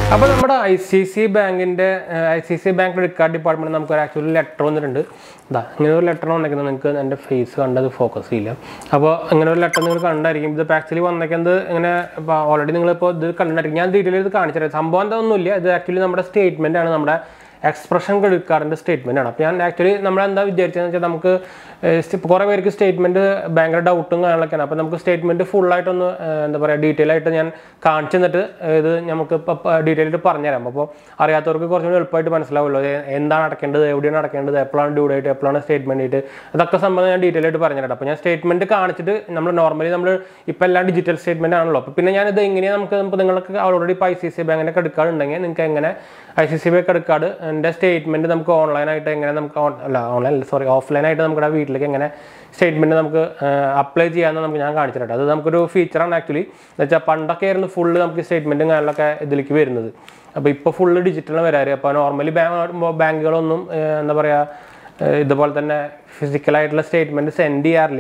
അപ്പോൾ നമ്മുടെ I C C ബാങ്കിൻ്റെ I C C bank credit card department നമുക്ക് ഒരു ആക്ച്വലി ലെറ്റർ വന്നിട്ടുണ്ട് ഇതാ ഇങ്ങനെ ഒരു ലെറ്റർ വന്നേക്കുന്നത് നിങ്ങൾക്ക് എൻ്റെ ഫേസ് കണ്ടത് ഫോക്കസ് ചെയ്യില്ല അപ്പോൾ ഇങ്ങനെ ഒരു ലെറ്റർ നിങ്ങൾ കണ്ടായിരിക്കും ഇത് ആക്ച്വലി വന്നേക്കുന്നത് ഇങ്ങനെ ഇപ്പോൾ ഓൾറെഡി നിങ്ങളിപ്പോൾ ഇത് കണ്ടായിരിക്കും ഞാൻ ഡീറ്റെയിൽ ഇത് കാണിച്ചു തരാം സംഭവം എന്താണെന്നൊന്നുമില്ല ഇത് ആക്ച്വലി നമ്മുടെ സ്റ്റേറ്റ്മെൻ്റ് ആണ് നമ്മുടെ എക്സ്പ്രഷൻ ക്രെഡിറ്റ് കാർഡിൻ്റെ സ്റ്റേറ്റ്മെൻ്റ് ആണ് അപ്പോൾ ഞാൻ ആക്ച്വലി നമ്മളെന്താ വിചാരിച്ചതെന്ന് വെച്ചാൽ നമുക്ക് ഇപ്പോൾ കുറേ പേർക്ക് സ്റ്റേറ്റ്മെൻറ്റ് ഭയങ്കര ഡൗട്ടും കാര്യങ്ങളൊക്കെയാണ് അപ്പോൾ നമുക്ക് സ്റ്റേറ്റ്മെൻറ്റ് ഫുള്ളായിട്ടൊന്ന് എന്താ പറയുക ഡീറ്റെയിൽ ആയിട്ട് ഞാൻ കാണിച്ചു തന്നിട്ട് ഇത് നമുക്ക് ഇപ്പോൾ ഡീറ്റെയിൽ ആയിട്ട് പറഞ്ഞുതരാം അപ്പോൾ അറിയാത്തവർക്ക് കുറച്ചുകൂടി എളുപ്പമായിട്ട് മനസ്സിലാവുമല്ലോ ഏ- എന്താണ് അടക്കേണ്ടത് എവിടെയാണ് അടക്കേണ്ടത് എപ്പോഴാണ് ഡ്യൂ ഡേറ്റ് എപ്പോഴാണ് സ്റ്റേറ്റ്മെൻറ്റ് ഡേറ്റ് അതൊക്കെ സംബന്ധം ഞാൻ ഡീറ്റെയിൽ ആയിട്ട് പറഞ്ഞുതരാം അപ്പോൾ ഞാൻ സ്റ്റേറ്റ്മെൻറ്റ് കാണിച്ചിട്ട് നമ്മൾ നോർമലി നമ്മൾ ഇപ്പോൾ എല്ലാം ഡിജിറ്റൽ സ്റ്റേറ്റ്മെൻറ്റ് ആണല്ലോ അപ്പോൾ പിന്നെ ഞാനിത് എങ്ങനെയാണ് നമുക്ക് ഇപ്പോൾ നിങ്ങൾക്ക് ഓൾറെഡി ഇപ്പോൾ ഐ സി സി ബാങ്കിൻ്റെ ക്രെഡിറ്റ് കാർഡ് ഉണ്ടെങ്കിൽ നിങ്ങൾക്ക് എങ്ങനെ I C C B credit card എൻ്റെ സ്റ്റേറ്റ്മെൻറ്റ് നമുക്ക് ഓൺലൈനായിട്ട് എങ്ങനെ നമുക്ക് on- അല്ല ഓൺലൈൻ സോറി ഓഫ്ലൈനായിട്ട് നമ്മുടെ വീട്ടിലേക്ക് എങ്ങനെ സ്റ്റേറ്റ്മെൻറ്റ് നമുക്ക് അപ്ലൈ ചെയ്യാമെന്ന് നമുക്ക് ഞാൻ കാണിച്ചു തരാം അത് നമുക്കൊരു ഫീച്ചറാണ് ആക്ച്വലി എന്ന് വെച്ചാൽ പണ്ടൊക്കെ ആയിരുന്നു ഫുള്ള് നമുക്ക് സ്റ്റേറ്റ്മെൻറ്റും കാര്യങ്ങളൊക്കെ ഇതിലേക്ക് വരുന്നത് അപ്പോൾ ഇപ്പോൾ ഫുള്ള് ഡിജിറ്റലാണ് വരാറ് അപ്പോൾ നോർമലി ബാങ്കുകളൊന്നും ഏഹ്, എന്താ പറയുക ഇതുപോലെ തന്നെ ഫിസിക്കലായിട്ടുള്ള സ്റ്റേറ്റ്മെൻറ്റ് സെൻഡ് ചെയ്യാറില്ല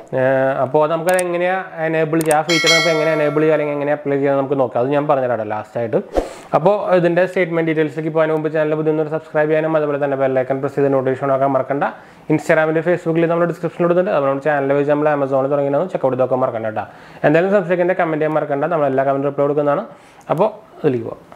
അപ്പോൾ നമുക്കത് എങ്ങനെയാണ് എനേബിൾ ചെയ്യുക ആ ഫീച്ചർ നമുക്ക് എങ്ങനെ എനേബിൾ ചെയ്യുക അല്ലെങ്കിൽ എങ്ങനെ അപ്ലൈ ചെയ്യാൻ നമുക്ക് നോക്കാം അത് ഞാൻ പറഞ്ഞുതരാം ലാസ്റ്റ് ആയിട്ട് അപ്പോൾ ഇതിൻ്റെ സ്റ്റേറ്റ്മെൻറ്റ് ഡീറ്റെയിൽസിലേക്ക് പോകാൻ മുമ്പ് ചാനൽ പുതിയൊരു സബ്സ്ക്രൈബ് ചെയ്യാനും അതുപോലെ തന്നെ ബെല്ലൈക്കൺ പ്രസ് ചെയ്ത് നോട്ടിഫിക്കേഷൻ നോക്കാൻ മറക്കണ്ട ഇൻസ്റ്റാഗ്രാമിൻ്റെ ഫേസ്ബുക്കിൽ നമ്മൾ ഡിസ്ക്രിപ്ഷൻ ഇടുന്നുണ്ട് അതുകൊണ്ട് ചാനൽ വെച്ച് നമ്മൾ ആമസോണിൽ തുടങ്ങിയത് ചെക്കൗട്ട് ഇതൊക്കെ മറക്കണ്ട കേട്ടോ എന്തായാലും സംശയിക്കേണ്ട കമൻറ്റ് ചെയ്യാൻ മറക്കണ്ട നമ്മൾ എല്ലാ കമൻറ്റും റിപ്ലൈ കൊടുക്കുന്നതാണ് അപ്പോൾ അതിലേക്ക് പോകാം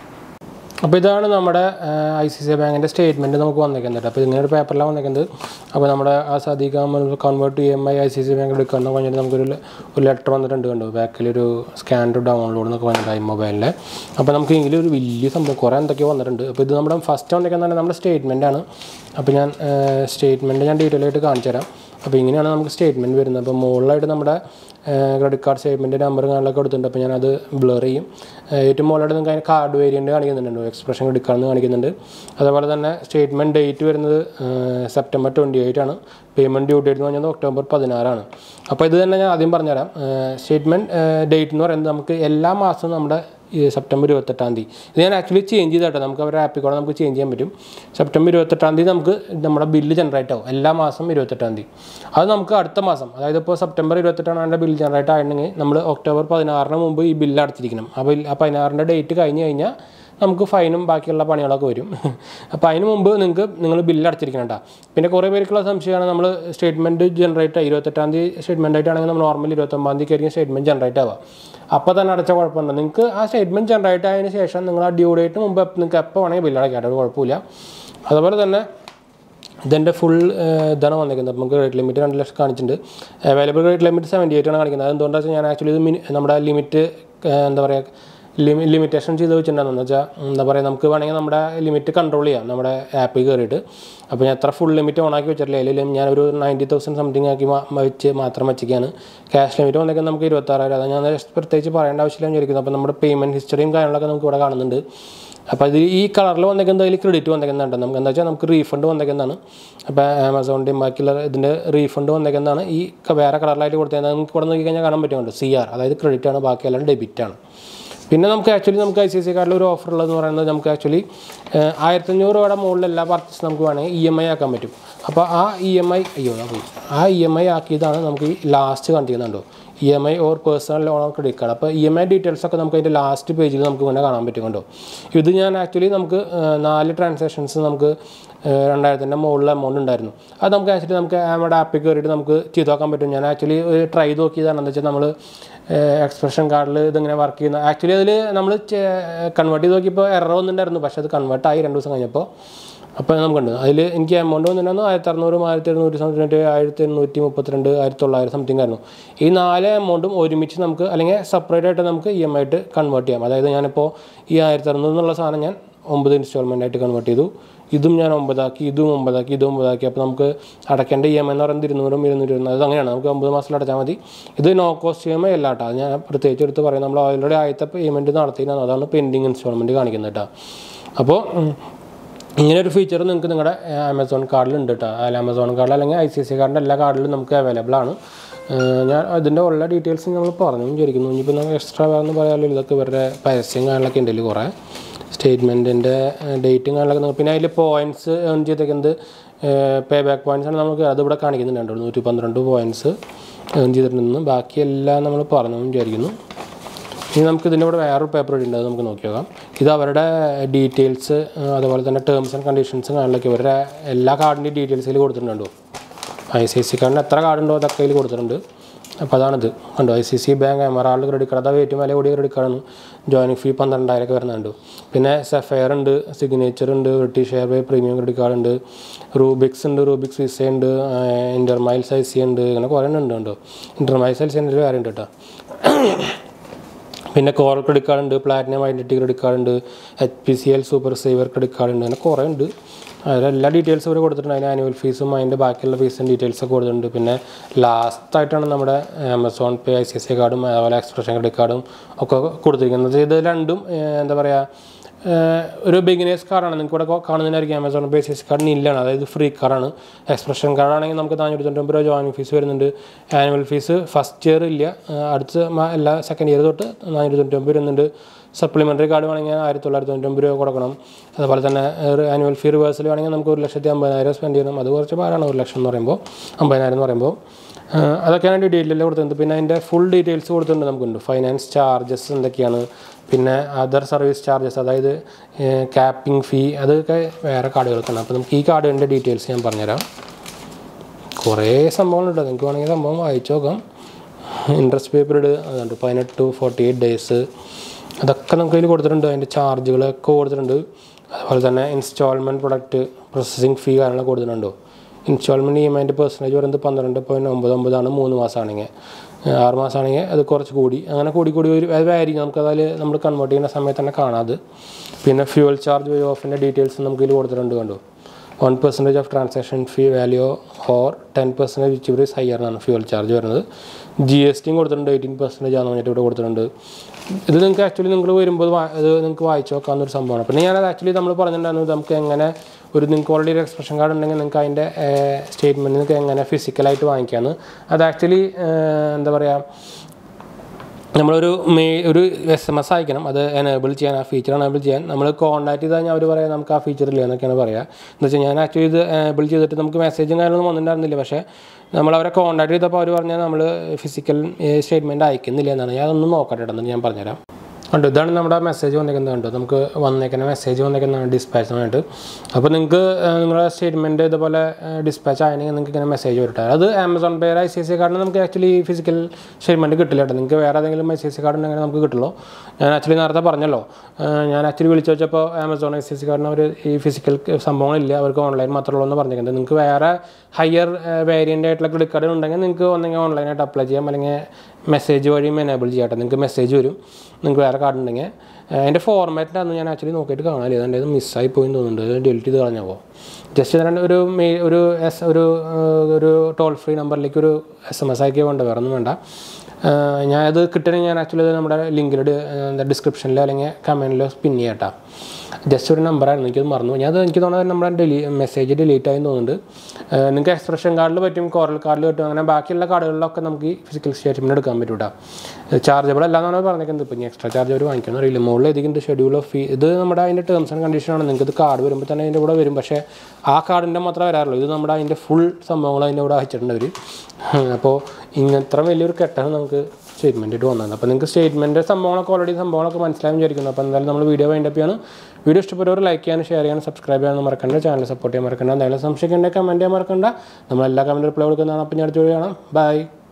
അപ്പോൾ ഇതാണ് നമ്മുടെ ഐ സി സി ബാങ്കിൻ്റെ സ്റ്റേറ്റ്മെൻറ്റ് നമുക്ക് വന്നേക്കുന്നത് അപ്പോൾ ഇങ്ങനെ ഒരു പേപ്പറിലാണ് വന്നേക്കുന്നത് അപ്പോൾ നമ്മുടെ ആ സദീക convert E M I I C C bank എടുക്കണം പറഞ്ഞിട്ട് നമുക്കൊരു ല- ഒരു ലെറ്റർ വന്നിട്ടുണ്ട് കണ്ടോ ബാക്കിലൊരു സ്കാൻ ടു ഡൗൺലോഡ് എന്നൊക്കെ പറഞ്ഞിട്ടായി മൊബൈലിൽ അപ്പോൾ നമുക്ക് എങ്കിലും ഒരു വലിയ സംഭവം കുറേ എന്തൊക്കെയോ വന്നിട്ടുണ്ട് അപ്പോൾ ഇത് നമ്മുടെ ഫസ്റ്റ് വന്നേക്കുന്നത് നമ്മുടെ സ്റ്റേറ്റ്മെൻ്റ് ആണ് അപ്പോൾ ഞാൻ സ്റ്റേറ്റ്മെൻറ്റ് ഞാൻ ഡീറ്റെയിൽ ആയിട്ട് കാണിച്ചു തരാം അപ്പോൾ ഇങ്ങനെയാണ് നമുക്ക് സ്റ്റേറ്റ്മെൻറ്റ് വരുന്നത് അപ്പോൾ മുകളിലായിട്ട് നമ്മുടെ ക്രെഡിറ്റ് കാർഡ് സ്റ്റേറ്റ്മെൻറ്റ് നമ്പർ കാര്യങ്ങളൊക്കെ കൊടുത്തിട്ടുണ്ട് അപ്പോൾ ഞാനത് ബ്ലർ ചെയ്യും ഏഹ് ഏറ്റവും മുകളിലായിട്ട് നിങ്ങൾക്ക് അതിന് കാർഡ് വേരിയൻറ്റ് കാണിക്കുന്നുണ്ട് എക്സ്പ്രഷൻ ക്രെഡിറ്റ് കാർഡ് കാണിക്കുന്നുണ്ട് അതേപോലെ തന്നെ സ്റ്റേറ്റ്മെൻറ്റ് ഡേറ്റ് വരുന്നത് സെപ്റ്റംബർ ട്വൻറ്റി എയ്റ്റ് ആണ് പേയ്മെൻറ്റ് ഡ്യൂ ഡേറ്റ് എന്ന് പറഞ്ഞത് ഒക്ടോബർ പതിനാറാണ് അപ്പോൾ ഇത് തന്നെ ഞാൻ ആദ്യം പറഞ്ഞുതരാം സ്റ്റേറ്റ്മെൻറ്റ് ഡേറ്റ് എന്ന് പറയുന്നത് നമുക്ക് എല്ലാ മാസവും നമ്മുടെ ഈ സെപ്റ്റംബർ ഇരുപത്തെട്ടാം തീയതി ഇത് ഞാൻ ആക്ച്വലി ചേഞ്ച് ചെയ്താട്ടോ നമുക്ക് അവരുടെ ആപ്പിൽ കൂടെ നമുക്ക് ചേഞ്ച് ചെയ്യാൻ പറ്റും സെപ്റ്റംബർ ഇരുപത്തെട്ടാം തീയതി നമുക്ക് നമ്മുടെ ബില്ല് ജനറേറ്റ് ആവും എല്ലാ മാസം ഇരുപത്തെട്ടാം തീയതി അത് നമുക്ക് അടുത്ത മാസം അതായത് ഇപ്പോൾ സെപ്റ്റംബർ ഇരുപത്തെട്ടാണ് അതിൻ്റെ ബില്ല് ജനറേറ്റ് ആയിട്ടുണ്ടെങ്കിൽ നമ്മൾ ഒക്ടോബർ പതിനാറിന് മുമ്പ് ഈ ബില്ല് അടച്ചിരിക്കണം ആ ബില്ല് ആ പതിനാറിൻ്റെ ഡേറ്റ് കഴിഞ്ഞ് കഴിഞ്ഞാൽ നമുക്ക് ഫൈനും ബാക്കിയുള്ള പണികളൊക്കെ വരും അപ്പോൾ അതിന് മുമ്പ് നിങ്ങൾക്ക് നിങ്ങൾ ബില്ല് അടച്ചിരിക്കണം കേട്ടോ പിന്നെ കുറേ പേർക്കുള്ള സംശയമാണ് നമ്മൾ സ്റ്റേറ്റ്മെൻറ്റ് ജനറേറ്റ് ഇരുപത്തെട്ടാം തീയതി സ്റ്റേറ്റ്മെൻറ്റ് ആയിട്ടാണെങ്കിൽ നമ്മൾ നോർമലി ഇരുപത്തൊമ്പതാം തീയതി ആയിരിക്കും സ്റ്റേറ്റ്മെൻറ്റ് ജനറേറ്റ് ആവുക അപ്പോൾ തന്നെ അടച്ച കുഴപ്പമുണ്ട് നിങ്ങൾക്ക് ആ സ്റ്റേറ്റ്മെൻറ്റ് ജനറേറ്റ് ആയതിനു ശേഷം നിങ്ങൾ ആ ഡ്യൂ ഡേറ്റ് മുമ്പ് എപ്പ- നിങ്ങൾക്ക് എപ്പോൾ വേണമെങ്കിൽ ബില്ല് അടയ്ക്കാം ഒരു കുഴപ്പമില്ല അതുപോലെ തന്നെ ഇതിൻ്റെ ഫുൾ ഇതാണ് വന്നിരിക്കുന്നത് നമുക്ക് ക്രെഡിറ്റ് ലിമിറ്റ് രണ്ട് ലക്ഷം കാണിച്ചിട്ടുണ്ട് available credit limit seventy eight ആണ് കാണിക്കുന്നത് അതെന്തുകൊണ്ടാണെന്ന് വെച്ചാൽ ഞാൻ ആക്ച്വലി ഇത് മിനി നമ്മുടെ ലിമിറ്റ് എന്താ പറയുക ലിമി ലിമിറ്റേഷൻ ചെയ്ത് വെച്ചിട്ടുണ്ടെന്ന് വെച്ചാൽ എന്താ പറയുക നമുക്ക് വേണമെങ്കിൽ നമ്മുടെ ലിമിറ്റ് കൺട്രോൾ ചെയ്യാം നമ്മുടെ ആപ്പിൽ കയറിയിട്ട് അപ്പോൾ ഞാൻ എത്ര ഫുൾ ലിമിറ്റ് ഓൺ ആക്കി വെച്ചിട്ടില്ല അതിൽ ഞാനൊരു നയൻറ്റി തൗസൻഡ് സംതിങ് ആക്കി മാ- വെച്ച് മാത്രം വെച്ചിരിക്കുകയാണ് ക്യാഷ് ലിമിറ്റ് വന്നേക്കുന്നത് നമുക്ക് ഇരുപത്താറായിരം അത് ഞാൻ പ്രത്യേകിച്ച് പറയേണ്ട ആവശ്യമില്ല എന്ന് വിചാരിക്കുന്നു അപ്പോൾ നമ്മുടെ പേയ്മെൻറ്റ് ഹിസ്റ്ററിയും കാര്യങ്ങളൊക്കെ നമുക്ക് ഇവിടെ കാണുന്നുണ്ട് അപ്പോൾ ഇത് ഈ കളറിൽ വന്നേക്കുന്നത് അതിൽ ക്രെഡിറ്റ് വന്നേക്കുന്നുണ്ട് നമുക്ക് എന്താ വെച്ചാൽ നമുക്ക് റീഫണ്ട് വന്നേക്കുന്നതാണ് അപ്പോൾ ആമസോണിൻ്റെയും ബാക്കിയുള്ള ഇതിൻ്റെ റീഫണ്ട് വന്നേക്കുന്നതാണ് ഈ ക- വേറെ കളറിലായിട്ട് കൊടുത്തത് നമുക്ക് ഇവിടെ നോക്കി കഴിഞ്ഞാൽ കാണാൻ പറ്റുന്നുണ്ട് സി ആർ അതായത് ക്രെഡിറ്റ് ആണ് ബാക്കിയെല്ലാം ഡെബിറ്റ് ആണ് പിന്നെ നമുക്ക് ആക്ച്വലി നമുക്ക് ഐ സി സി കാർഡിൽ ഒരു ഓഫർ ഉള്ളതെന്ന് പറയുന്നത് നമുക്ക് ആക്ച്വലി ആയിരത്തഞ്ഞൂറ് രൂപയുടെ മുകളിൽ എല്ലാ പർച്ചേസ് നമുക്ക് വേണമെങ്കിൽ ഇ എം ഐ ആക്കാൻ പറ്റും അപ്പോൾ ആ ഇ എം ഐ അയ്യോ ഞാൻ പോയി ആ ഇ എം ഐ ആക്കിയതാണ് നമുക്ക് ഈ ലാസ്റ്റ് കാണിക്കുന്നുണ്ടോ E M I or personal loan or credit card അപ്പോൾ ഇ എം ഐ ഡീറ്റെയിൽസ് ഒക്കെ നമുക്ക് അതിൻ്റെ ലാസ്റ്റ് പേജിൽ നമുക്ക് ഇങ്ങനെ കാണാൻ പറ്റും കണ്ടോ ഇത് ഞാൻ ആക്ച്വലി നമുക്ക് ആ, നാല് ട്രാൻസാക്ഷൻസ് നമുക്ക് രണ്ടായിരത്തിൻ്റെ മുകളിൽ എമൗണ്ട് ഉണ്ടായിരുന്നു അത് നമുക്ക് ആക്ച്വലി നമുക്ക് നമ്മുടെ ആപ്പിൽ കയറിയിട്ട് നമുക്ക് ചെയ്ത് നോക്കാൻ പറ്റും ഞാൻ ആക്ച്വലി ട്രൈ നോക്കിയതാണ് എന്താ വെച്ചാൽ നമ്മൾ എക്സ്പ്രഷൻ കാർഡിൽ ഇതിങ്ങനെ വർക്ക് ചെയ്യുന്ന ആക്ച്വലി അതിൽ നമ്മൾ കൺവേർട്ട് ചെയ്ത് നോക്കിയപ്പോൾ എറർ വന്നിട്ടുണ്ടായിരുന്നു പക്ഷേ അത് കൺവേർട്ട് ആയി രണ്ട് ദിവസം കഴിഞ്ഞപ്പോൾ അപ്പോൾ നമുക്കുണ്ട് അതിൽ എനിക്ക് എമൗണ്ട് വന്നിട്ടുണ്ടെന്ന് ആയിരത്തി അറുന്നൂറും ആയിരത്തി എഴുന്നൂറ്റി സംതിങ് ആയിരത്തി എണ്ണൂറ്റി മുപ്പത്തിരണ്ട് ആയിരത്തി തൊള്ളായിരം സംതിങ് ആയിരുന്നു ഈ നാല് എമൗണ്ടും ഒരുമിച്ച് നമുക്ക് അല്ലെങ്കിൽ സെപ്പറേറ്റ് ആയിട്ട് നമുക്ക് ഇ എം ആയിട്ട് കൺവേർട്ട് ചെയ്യാം അതായത് ഞാനിപ്പോൾ ഈ ആയിരത്തി അറുന്നൂറ് എന്നുള്ള സാധനം ഞാൻ ഒമ്പത് ഇൻസ്റ്റാൾമെൻ്റ് ആയിട്ട് കൺവേർട്ട് ചെയ്തു ഇതും ഞാൻ ഒമ്പതാക്കി ഇതും ഒമ്പതാക്കി ഇതും ഒമ്പതാക്കി അപ്പോൾ നമുക്ക് അടയ്ക്കേണ്ട ഇ എം എന്ന് പറയുന്നത് ഇരുന്നൂറും ഇരുന്നൂറ്റി ഇരുന്നൂറ് അത് അങ്ങനെയാണ് നമുക്ക് ഒമ്പത് മാസത്തിൽ അടച്ചാൽ മതി ഇത് no cost E M I അല്ല കേട്ടോ അത് ഞാൻ പ്രത്യേകിച്ച് എടുത്ത് പറയാം നമ്മൾ ഓൾറെഡി ആദ്യത്തെ പേയ്മെൻറ്റ് നടത്തിയതാണ് അതാണ് പെൻഡിങ് ഇൻസ്റ്റാൾമെൻറ്റ് കാണിക്കുന്നത് കേട്ടോ അപ്പോൾ ഉം, ഇങ്ങനെ ഒരു ഫീച്ചർ നിങ്ങൾക്ക് നിങ്ങളുടെ ആമസോൺ കാർഡിൽ ഉണ്ട് കേട്ടോ അല്ല ആമസോൺ കാർഡിൽ അല്ലെങ്കിൽ ഐ സി സി കാർഡിൻ്റെ എല്ലാ കാർഡിലും നമുക്ക് അവൈലബിൾ ആണ് ഏഹ് ഞാൻ അതിൻ്റെ ഉള്ള ഡീറ്റെയിൽസ് നമ്മൾ പറഞ്ഞു വിചാരിക്കുന്നു ഇനിയിപ്പോൾ നമുക്ക് എക്സ്ട്രാ വേണമെന്ന് പറയാമല്ലോ ഇതൊക്കെ ഇവരുടെ പരസ്യം കാര്യങ്ങളൊക്കെ ഉണ്ട് ഇതിൽ കുറേ സ്റ്റേറ്റ്മെൻറ്റിൻ്റെ ഡേറ്റും കാര്യങ്ങളൊക്കെ നമുക്ക് പിന്നെ അതിൽ പോയിൻറ്റ്സ് ഏൺ ചെയ്തേക്കുന്നത് പേ ബാക്ക് പോയിൻറ്റ്സ് ആണ് നമുക്ക് അത് ഇവിടെ കാണിക്കുന്നുണ്ട് നൂറ്റി പന്ത്രണ്ട് പോയിൻറ്റ്സ് ഏൺ ചെയ്തിട്ടുണ്ടെന്ന് ബാക്കിയെല്ലാം നമ്മൾ പറഞ്ഞു എന്ന് വിചാരിക്കുന്നു ഇനി നമുക്ക് ഇതിൻ്റെ കൂടെ വേറൊരു പേപ്പർ ഉണ്ട് അത് നമുക്ക് നോക്കി നോക്കാം ഇത് അവരുടെ ഡീറ്റെയിൽസ് അതുപോലെ തന്നെ ടേംസ് ആൻഡ് കണ്ടീഷൻസും കാര്യങ്ങളൊക്കെ ഇവരുടെ എല്ലാ കാർഡിൻ്റെയും ഡീറ്റെയിൽസിൽ കൊടുത്തിട്ടുണ്ടോ ഐ സി സി കാർഡിന് എത്ര കാർഡുണ്ടോ അതൊക്കെ അതിൽ കൊടുത്തിട്ടുണ്ട് അപ്പോൾ അതാണിത് കണ്ടോ I C C bank emerald credit card അതാ ഏറ്റവും വില കൂടിയ ക്രെഡിറ്റ് കാർഡാണ് ജോയിനിങ് ഫീ പന്ത്രണ്ടായിരം ഒക്കെ വരുന്നുണ്ട് പിന്നെ സെഫയർ ഉണ്ട് സിഗ്നേച്ചർ ഉണ്ട് British airway premium credit card ഉണ്ട് റൂബിക്സ് ഉണ്ട് റൂബിക്സ് വിസ ഉണ്ട് ഇൻ്റർമൈൽസ് ഐ സി ഉണ്ട് അങ്ങനെ കുറേ ഉണ്ട് കേട്ടോ ഇൻ്റർമൈൽസ് ഐ സി ഉണ്ട് വേറെ ഉണ്ട് കേട്ടോ പിന്നെ കോറൽ ക്രെഡിറ്റ് കാർഡ് ഉണ്ട് പ്ലാറ്റിനം ഐഡൻറ്റിറ്റി ക്രെഡിറ്റ് കാർഡ് ഉണ്ട് H P C L super saver credit card ഉണ്ട് അങ്ങനെ കുറേ ഉണ്ട് അതിലെല്ലാ ഡീറ്റെയിൽസും ഇവർ കൊടുത്തിട്ടുണ്ട് അതിന് ആനുവൽ ഫീസും അതിൻ്റെ ബാക്കിയുള്ള ഫീസും ഡീറ്റെയിൽസ് ഒക്കെ കൊടുത്തിട്ടുണ്ട് പിന്നെ ലാസ്റ്റായിട്ടാണ് നമ്മുടെ Amazon pay I C C കാർഡും അതുപോലെ എക്സ്പ്രഷൻ ക്രെഡിറ്റ് കാർഡും ഒക്കെ കൊടുത്തിരിക്കുന്നത് ഇത് രണ്ടും ഏഹ്, എന്താ പറയുക ഏഹ് ഒരു ബിഗിനേഴ്സ് കാർഡാണ് നിങ്ങൾക്ക് ഇവിടെ കാണുന്നതിനായിരിക്കും ആമസോൺ ബേസിസ് കാർഡിന് ഇല്ലാണ് അതായത് ഫ്രീ കാർഡാണ് എക്സ്പ്രഷൻ കാർഡാണെങ്കിൽ നമുക്ക് നാനൂറ്റി തൊണ്ണൂറ്റൊമ്പത് രൂപ ജോയിനിങ് ഫീസ് വരുന്നുണ്ട് ആനുവൽ ഫീസ് ഫസ്റ്റ് ഇയർ ഇല്ല ഏഹ് അടുത്ത മ- എല്ലാ സെക്കൻഡ് ഇയർ തൊട്ട് നാനൂറ്റി തൊണ്ണൂറ്റൊമ്പത് വരുന്നുണ്ട് സപ്ലിമെൻ്ററി കാർഡ് വേണമെങ്കിൽ ആയിരത്തി തൊള്ളായിരത്തി തൊണ്ണൂറ്റൊമ്പത് രൂപ കൊടുക്കണം അതുപോലെ തന്നെ ആനുവൽ ഫീ റിവേഴ്സൽ വേണമെങ്കിൽ നമുക്ക് ഒരു ലക്ഷത്തി അമ്പതിനായിരം സ്പെൻഡ് ചെയ്യണം അത് കുറച്ച് പാടാണ് ഒരു ലക്ഷം എന്ന് പറയുമ്പോൾ അമ്പതിനായിരം എന്ന് പറയുമ്പോൾ ഏഹ് അതൊക്കെയാണ് ഡീറ്റെയിൽ കൊടുത്തിട്ടുണ്ട് പിന്നെ അതിൻ്റെ ഫുൾ ഡീറ്റെയിൽസ് കൊടുത്തിട്ടുണ്ട് നമുക്കുണ്ട് ഫൈനാൻസ് ചാർജസ് എന്തൊക്കെയാണ് പിന്നെ അതർ സർവീസ് ചാർജസ് അതായത് ക്യാപ്പിംഗ് ഫീ അതൊക്കെ വേറെ കാർഡുകൾക്കാണ് അപ്പോൾ നമുക്ക് ഈ കാർഡിൻ്റെ ഡീറ്റെയിൽസ് ഞാൻ പറഞ്ഞുതരാം കുറേ സംഭവങ്ങളുണ്ട് നിങ്ങൾക്ക് വേണമെങ്കിൽ സംഭവം വായിച്ചു നോക്കാം ഇൻട്രസ്റ്റ് പേപ്പർഡ് അതുണ്ട് പതിനെട്ട് ടു ഫോർട്ടി എയ്റ്റ് ഡേയ്സ് അതൊക്കെ നമുക്ക് അതിൽ കൊടുത്തിട്ടുണ്ട് അതിൻ്റെ ചാർജുകളൊക്കെ കൊടുത്തിട്ടുണ്ട് അതുപോലെ തന്നെ ഇൻസ്റ്റാൾമെൻറ്റ് പ്രൊഡക്റ്റ് പ്രോസസ്സിങ് ഫീ കാര്യങ്ങളൊക്കെ കൊടുത്തിട്ടുണ്ടോ ഇൻസ്റ്റാൾമെൻറ്റ് ഇ എം ഐൻ്റെ പെർസെൻറ്റേജ് പറയുന്നത് പന്ത്രണ്ട് പോയിൻറ്റ് ഒമ്പത് ഒമ്പതാണ് മൂന്ന് മാസമാണെങ്കിൽ ആറ് മാസമാണെങ്കിൽ അത് കുറച്ച് കൂടി അങ്ങനെ കൂടി കൂടി ഒരു അത് വാരി നമുക്ക് അതിൽ നമ്മൾ കൺവേർട്ട് ചെയ്യുന്ന സമയത്ത് തന്നെ കാണാതെ പിന്നെ ഫ്യൂവൽ ചാർജ് വഴി ഓഫിൻ്റെ ഡീറ്റെയിൽസ് നമുക്ക് ഇതിൽ കൊടുത്തിട്ടുണ്ട് കണ്ടോ one percentage of transaction fee value or ten percentage whichever higher ആണ് ഫ്യൂവൽ ചാർജ് വരുന്നത് ജി എസ് ടിയും കൊടുത്തിട്ടുണ്ട് എയ്റ്റീൻ പെർസെൻറ്റേജ് ആണെന്ന് പറഞ്ഞിട്ട് ഇവിടെ കൊടുത്തിട്ടുണ്ട് ഇത് നിങ്ങൾക്ക് ആക്ച്വലി നിങ്ങൾ വരുമ്പോൾ വാ- ഇത് നിങ്ങൾക്ക് വായിച്ചു നോക്കാവുന്ന ഒരു സംഭവമാണ് പിന്നെ ഞാനത് ആക്ച്വലി നമ്മൾ പറഞ്ഞിട്ടുണ്ടായിരുന്നു നമുക്ക് എങ്ങനെ ഒരു നിങ്ങൾക്ക് ഓൾറെഡി ഒരു എക്സ്പ്രഷൻ കാർഡ് ഉണ്ടെങ്കിൽ നിങ്ങൾക്ക് അതിൻ്റെ സ്റ്റേറ്റ്മെൻറ്റ് നിങ്ങൾക്ക് എങ്ങനെ ഫിസിക്കലായിട്ട് വാങ്ങിക്കാമെന്ന് അത് ആക്ച്വലി എന്താ പറയുക നമ്മളൊരു മേ ഒരു എസ് എം എസ് അയക്കണം അത് എനേബിൾ ചെയ്യാൻ ആ ഫീച്ചർ എനേബിൾ ചെയ്യാൻ നമ്മൾ കോൺടാക്ട് ചെയ്ത് കഴിഞ്ഞാൽ അവർ പറയാം നമുക്ക് ആ ഫീച്ചർ ഇല്ല എന്നൊക്കെയാണ് പറയുക എന്ന് വെച്ചാൽ ഞാൻ ആക്ച്വലി ഇത് എനേബിൾ ചെയ്തിട്ട് നമുക്ക് മെസ്സേജും കാര്യങ്ങളൊന്നും വന്നിട്ടുണ്ടായിരുന്നില്ല പക്ഷേ നമ്മൾ അവരെ കോൺടാക്ട് ചെയ്തപ്പോൾ അവർ പറഞ്ഞാൽ നമ്മൾ ഫിസിക്കൽ സ്റ്റേറ്റ്മെൻറ്റ് അയക്കുന്നില്ല എന്നാണ് ഞാൻ അതൊന്നും നോക്കട്ടെ കേട്ടോ എന്ന് ഞാൻ പറഞ്ഞുതരാം ഉണ്ട് ഇതാണ് നമ്മുടെ മെസ്സേജ് വന്നേക്കുന്നത് കണ്ടോ നമുക്ക് വന്നേക്കുന്ന മെസ്സേജ് വന്നേക്കുന്നതാണ് ഡിസ്പാച്ചിനായിട്ട് അപ്പോൾ നിങ്ങൾക്ക് നിങ്ങളുടെ സ്റ്റേറ്റ്മെൻറ്റ് ഇതുപോലെ ഡിസ്പാച്ച് ആയെങ്കിൽ നിങ്ങൾക്ക് ഇങ്ങനെ മെസ്സേജ് വരട്ടെ അത് Amazon pay I C C കാർഡിന് നമുക്ക് ആക്ച്വലി ഫിസിക്കൽ സ്റ്റേറ്റ്മെൻറ്റ് കിട്ടില്ല കേട്ടോ നിങ്ങൾക്ക് വേറെ ഏതെങ്കിലും ഐ സി സി കാർഡ് ഉണ്ടെങ്കിൽ നമുക്ക് കിട്ടുള്ളൂ ഞാൻ ആക്ച്വലി നേരത്തെ പറഞ്ഞല്ലോ ഏഹ് ഞാൻ ആക്ച്വലി വിളിച്ചു വെച്ചപ്പോൾ ആമസോൺ ഐ സി സി കാർഡിന് അവർ ഈ ഫിസിക്കൽ സംഭവങ്ങളില്ല അവർക്ക് ഓൺലൈൻ മാത്രമേ ഉള്ളൂ എന്ന് പറഞ്ഞിരിക്കുന്നത് നിങ്ങൾക്ക് വേറെ ഹയർ വേരിയൻ്റ് ആയിട്ടുള്ള ക്രെഡിറ്റ് കാർഡ് ഉണ്ടെങ്കിൽ നിങ്ങൾക്ക് ഒന്നെങ്കിൽ ഓൺലൈനായിട്ട് അപ്ലൈ ചെയ്യാം അല്ലെങ്കിൽ മെസ്സേജ് വഴിയും എനേബിൾ ചെയ്യാട്ടെ നിങ്ങൾക്ക് മെസ്സേജ് വരും നിങ്ങൾക്ക് വേറെ കാർഡ് ഉണ്ടെങ്കിൽ അതിൻ്റെ ഫോർമാറ്റിൻ്റെ അന്ന് ഞാൻ ആക്ച്വലി നോക്കിയിട്ട് കാണാനില്ല അതിൻ്റെ ഇത് മിസ്സായി പോയി എന്ന് തോന്നുന്നുണ്ട് ഡിലീറ്റ് ചെയ്ത് കളഞ്ഞപ്പോൾ ജസ്റ്റ് രണ്ട് ഒരു മെയിൽ ഒരു എസ് ഒരു ഏഹ്, ഒരു ടോൾ ഫ്രീ നമ്പറിലേക്ക് ഒരു എസ് എം എസ് അയക്കുക വേണ്ട വേറെ ഒന്നും വേണ്ട ഏഹ്, ഞാൻ അത് കിട്ടണമെങ്കിൽ ഞാൻ ആക്ച്വലി നമ്മുടെ ലിങ്കിൽ എന്താ ഡിസ്ക്രിപ്ഷനിലോ അല്ലെങ്കിൽ കമൻറ്റിലോ പിൻ ചെയ്യട്ടാ ജസ്റ്റ് ഒരു നമ്പറായിരുന്നു എനിക്കത് മറന്നു ഞാൻ അത് എനിക്ക് തോന്നുന്നത് നമ്മുടെ ഡെലി മെസ്സേജ് ഡിലീറ്റ് ആയി തോന്നുന്നുണ്ട് ഏഹ്, നിങ്ങൾക്ക് എക്സ്പ്രഷൻ കാർഡിൽ പറ്റും കോറൽ കാർഡിൽ പറ്റും അങ്ങനെ ബാക്കിയുള്ള കാർഡുകളിലൊക്കെ നമുക്ക് ഈ ഫിസിക്കൽ സ്റ്റേറ്റ്മെൻറ്റ് എടുക്കാൻ പറ്റും കേട്ടോ ചാർജബിൾ അല്ലാന്നാണ് പറഞ്ഞിരിക്കുന്നത് ഇപ്പം ഇനി എക്സ്ട്രാ ചാർജ് അവർ വാങ്ങിക്കണം അറിയില്ല മുകളിൽ എഴുതിയിട്ടുണ്ട് ഷെഡ്യൂൾ ഓഫ് ഫീ ഇത് നമ്മുടെ അതിൻ്റെ ടേംസ് ആൻഡ് കണ്ടീഷനാണ് നിങ്ങൾക്ക് ഇത് കാർഡ് വരുമ്പോൾ തന്നെ അതിൻ്റെ കൂടെ വരും പക്ഷേ ആ കാർഡിൻ്റെ മാത്രമേ വരാറുള്ളൂ ഇത് നമ്മുടെ അതിൻ്റെ ഫുൾ സംഭവങ്ങൾ അതിൻ്റെ കൂടെ അയച്ചിട്ടുണ്ട് അവർ അപ്പോൾ ഇങ്ങനത്ര വലിയൊരു കെട്ടാണ് നമുക്ക് സ്റ്റേറ്റ്മെൻറ്റ് ഇട്ട് വന്നത് അപ്പോൾ നിങ്ങൾക്ക് സ്റ്റേറ്റ്മെൻറ്റ് സംഭവങ്ങളൊക്കെ ഓൾറെഡി സംഭവങ്ങളൊക്കെ മനസ്സിലായും വിചാരിക്കുന്നു അപ്പോൾ എന്തായാലും നമ്മൾ വീഡിയോ വൈൻഡപ്പ് ചെയ്യാണ് വീഡിയോ ഇഷ്ടപ്പെട്ടവർ ലൈക്ക് ചെയ്യാനും ഷെയർ ചെയ്യാനും സബ്സ്ക്രൈബ് ചെയ്യാനും മറക്കണ്ട ചാനൽ സപ്പോർട്ട് ചെയ്യാൻ മറക്കണ്ട എന്തായാലും സംശയിക്കേണ്ട കമൻറ്റ് ചെയ്യാൻ മറക്കണ്ട നമ്മളെല്ലാ കമൻറ്റ് റിപ്ലൈ കൊടുക്കുന്നതാണ് അപ്പോൾ ഞാൻ അടുത്ത വീഡിയോ കാണാം ബൈ